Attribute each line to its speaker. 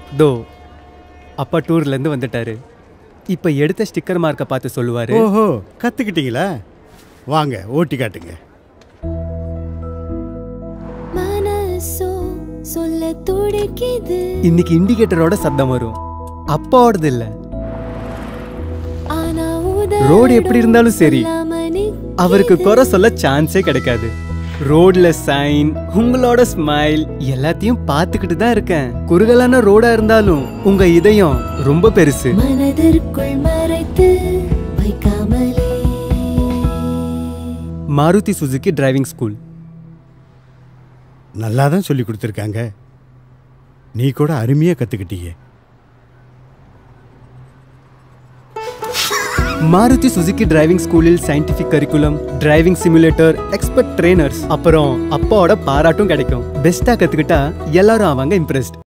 Speaker 1: தோ அப்பா டூர்ல இருந்து வந்துட்டாரு இப்ப எடுத்த ஸ்டிக்கர் மார்க்கை பார்த்து சொல்லுவாரு
Speaker 2: ஓஹோ கத்துக்கிட்டீங்களா வாங்க ஓட்டி காட்டுங்க
Speaker 3: மனசோ சொல்ல துடிக்குது
Speaker 1: இன்னைக்கு இண்டிகேட்டரோட சத்தம் வரும் அப்பாவோடது இல்ல
Speaker 3: ஆனா
Speaker 1: ரோடு எப்படி இருந்தாலும் சரி அவருக்கு குறை சொல்ல சான்ஸே கிடைக்காது ரோட்ல சைன் உங்களோட ஸ்மைல் எல்லாத்தையும் பார்த்துக்கிட்டு தான் இருக்கேன் குறுகலான ரோடா இருந்தாலும் உங்க இதயம் ரொம்ப பெருசு
Speaker 3: மனதிற்குள் மறைத்து வைக்காமலே
Speaker 1: மாருதி சுசுகி டிரைவிங் ஸ்கூல்
Speaker 2: நல்லா தான் சொல்லி கொடுத்துருக்காங்க நீ கூட அருமையாக கற்றுக்கிட்டீங்க
Speaker 1: மாருதி சுசுகி டிரைவிங் ஸ்கூலில் scientific curriculum driving simulator expert trainers அப்புறம் அப்பாவோட பாராட்டும் கிடைக்கும் பெஸ்டா கத்துக்கிட்டா எல்லாரும் அவங்க இம்ப்ரெஸ்ட்